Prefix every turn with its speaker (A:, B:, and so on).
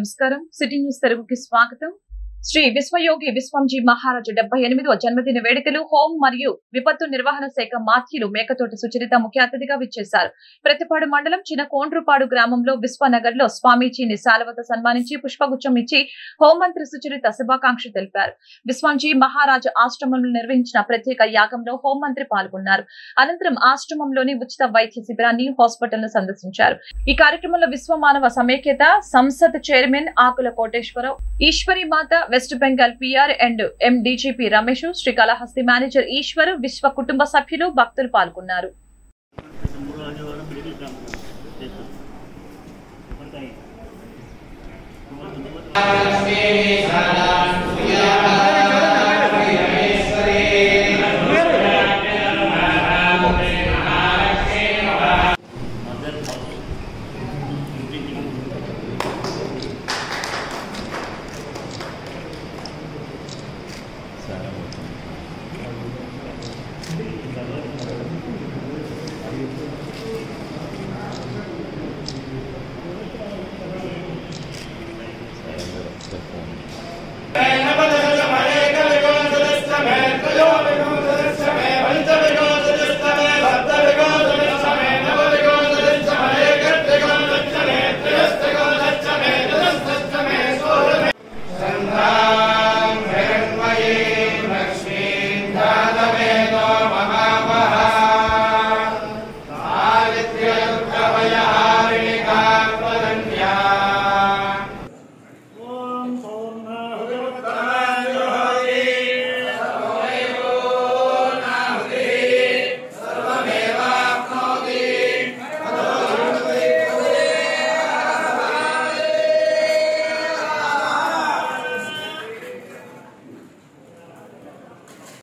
A: నమస్కారం city news తెలుగుకి స్వాగతం శ్రీ విశ్వయోగి విశ్వంజీ మహారాజు డెబ్బై ఎనిమిదవ జన్మదిన వేడుకలు హోం మరియు విపత్తు నిర్వహణ శాఖ మాథ్యులు మేకతోటి సుచరిత ముఖ్య అతిథిగా విచ్చేశారు ప్రతిపాడు మండలం చిన్న కోండ్రుపాడు గ్రామంలో విశ్వనగర్ లో స్వామీజీని శాలవత సన్మానించి పుష్పగుచ్చం ఇచ్చి హోంమంత్రి సుచరిత శుభాకాంక్షలు తెలిపారు విశ్వంజీ మహారాజు ఆశ్రమంలో నిర్వహించిన ప్రత్యేక యాగంలో హోంమంత్రి పాల్గొన్నారు అనంతరం ఆశ్రమంలోని ఉచిత వైద్య శిబిరాన్ని హాస్పిటల్ ను సందర్శించారు ఈ కార్యక్రమంలో విశ్వమానవ సమైక్యత సంసద్ chairman Akula Koteswararao Eswari Mata West Bengal PR and MDGP Ramesh Srikalahasti manager Eswar విశ్వ కుటుంబ సభ్యులు భక్తులు పాల్గొన్నారు
B: మూడు రోజుల వరకు మెడికల్ క్యాంప్ చేస్తాం ఇప్పటికీ